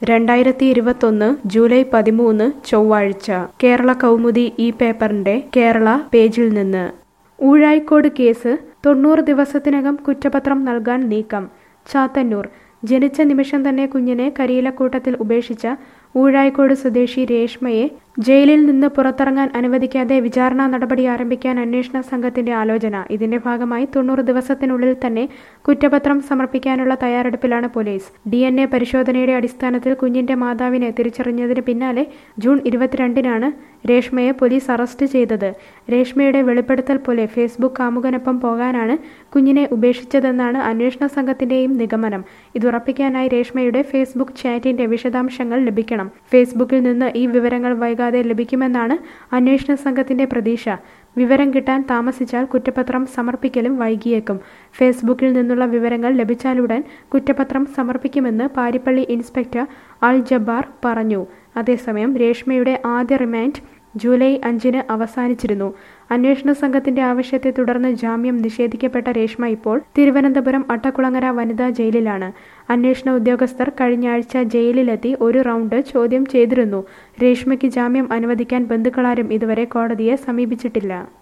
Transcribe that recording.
രണ്ടായിരത്തി ഇരുപത്തൊന്ന് ജൂലൈ പതിമൂന്ന് ചൊവ്വാഴ്ച കേരള കൗമുദി ഈ പേപ്പറിന്റെ കേരള പേജിൽ നിന്ന് ഊഴായിക്കോട് കേസ് തൊണ്ണൂറ് ദിവസത്തിനകം കുറ്റപത്രം നൽകാൻ നീക്കം ചാത്തന്നൂർ ജനിച്ച നിമിഷം തന്നെ കുഞ്ഞിനെ കരിയിലക്കൂട്ടത്തിൽ ഉപേക്ഷിച്ച ഊഴായിക്കോട് സ്വദേശി രേഷ്മയെ ജയിലിൽ നിന്ന് പുറത്തിറങ്ങാൻ അനുവദിക്കാതെ വിചാരണ നടപടി ആരംഭിക്കാൻ അന്വേഷണ സംഘത്തിന്റെ ആലോചന ഇതിന്റെ ഭാഗമായി തൊണ്ണൂറ് ദിവസത്തിനുള്ളിൽ തന്നെ കുറ്റപത്രം സമർപ്പിക്കാനുള്ള തയ്യാറെടുപ്പിലാണ് പോലീസ് ഡി എൻ എ പരിശോധനയുടെ അടിസ്ഥാനത്തിൽ കുഞ്ഞിന്റെ മാതാവിനെ തിരിച്ചറിഞ്ഞതിന് പിന്നാലെ ജൂൺ ഇരുപത്തിരണ്ടിനാണ് രേഷ്മയെ പോലീസ് അറസ്റ്റ് ചെയ്തത് രേഷ്മയുടെ വെളിപ്പെടുത്തൽ പോലെ ഫേസ്ബുക്ക് കാമുകനൊപ്പം പോകാനാണ് കുഞ്ഞിനെ ഉപേക്ഷിച്ചതെന്നാണ് അന്വേഷണ സംഘത്തിന്റെയും നിഗമനം ഇതുറപ്പിക്കാനായി രേഷ്മയുടെ ഫേസ്ബുക്ക് ചാറ്റിന്റെ വിശദാംശങ്ങൾ ലഭിക്കണം ഫേസ്ബുക്കിൽ നിന്ന് ഈ വിവരങ്ങൾ വൈകാതെ ലഭിക്കുമെന്നാണ് അന്വേഷണ സംഘത്തിന്റെ പ്രതീക്ഷ വിവരം കിട്ടാൻ താമസിച്ചാൽ കുറ്റപത്രം സമർപ്പിക്കലും വൈകിയേക്കും ഫേസ്ബുക്കിൽ നിന്നുള്ള വിവരങ്ങൾ ലഭിച്ചാലുടൻ കുറ്റപത്രം സമർപ്പിക്കുമെന്ന് പാരിപ്പള്ളി ഇൻസ്പെക്ടർ അൽ ജബ്ബാർ പറഞ്ഞു അതേസമയം രേഷ്മയുടെ ആദ്യ റിമാൻഡ് ജൂലൈ അഞ്ചിന് അവസാനിച്ചിരുന്നു അന്വേഷണ സംഘത്തിന്റെ ആവശ്യത്തെ തുടർന്ന് ജാമ്യം നിഷേധിക്കപ്പെട്ട രേഷ്മ ഇപ്പോൾ തിരുവനന്തപുരം അട്ടക്കുളങ്ങര വനിതാ ജയിലിലാണ് അന്വേഷണ ഉദ്യോഗസ്ഥർ കഴിഞ്ഞ ആഴ്ച ജയിലിലെത്തി ഒരു റൗണ്ട് ചോദ്യം ചെയ്തിരുന്നു രേഷ്മയ്ക്ക് ജാമ്യം അനുവദിക്കാൻ ബന്ധുക്കളാരും ഇതുവരെ കോടതിയെ സമീപിച്ചിട്ടില്ല